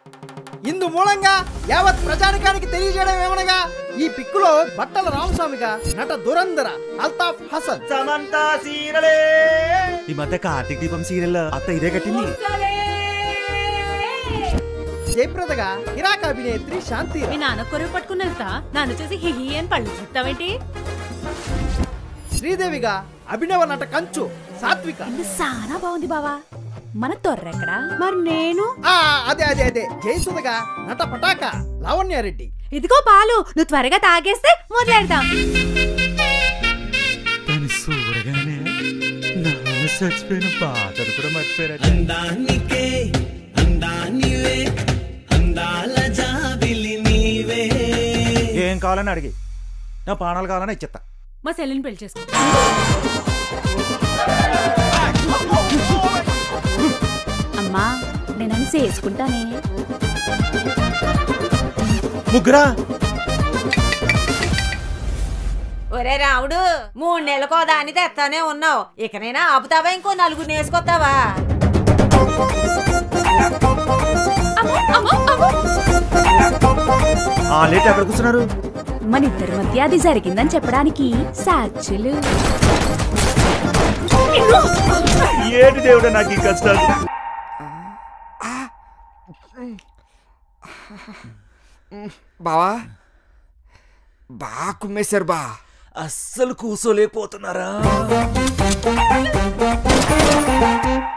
ఇందు మూలంగా యావత్ ప్రజానికానికి తెలియజేయడం ఏమనగా ఈ పిక్కులో బట్టల రామస్వామిగా నట దురంధర అల్తాఫ్ హసన్ సమంత సీరలే ఈ మధ్య కార్తీక్ దీపం సీరియల్ అత్త ఇదే కట్టింది జయప్రదగా ఇరాక్ అభినేత్రి శాంతి మీ నాన్న కొరువు పట్టుకుని వెళ్తా నాన్న చూసి హిహి అని పళ్ళు చెప్తావేంటి శ్రీదేవిగా అభినవ నట కంచు సాత్విక ఇది చాలా బాగుంది బావా మన తొర్రెక్కడా మరి నేను ఆ అదే అదే అదే జయసుధగా నట పటాక లావణ్యారెడ్డి ఇదిగో పాలు నువ్వు త్వరగా తాగేస్తే మొదలెడదాం దాన్ని చూడగానే నాన్న చచ్చిపోయిన బాధను కూడా మర్చిపోయారు అందానికే అందానివే అందాల జాబిలి నీవే ఏం కావాలని అడిగి నా పానాలు కావాలని ఇచ్చేస్తా మా సెల్లిని పెళ్లి చేసుకో అమ్మా నేను చేసుకుంటానే ముగ్గురా ఒరే రాముడు మూడు నెలలకో దాన్ని తెస్తానే ఉన్నావు ఇకనైనా ఆపుతావా ఇంకో నలుగురు నేసుకొస్తావా ఆ లేట్ ఎక్కడ కూర్చున్నారు మన ఇద్దరి మధ్య అది జరిగిందని చెప్పడానికి సాక్షులు ఏటి దేవుడా నాకు ఈ కష్టాలు బావా బా కుమ్మేశారు బా అస్సలు కూసోలేకపోతున్నారా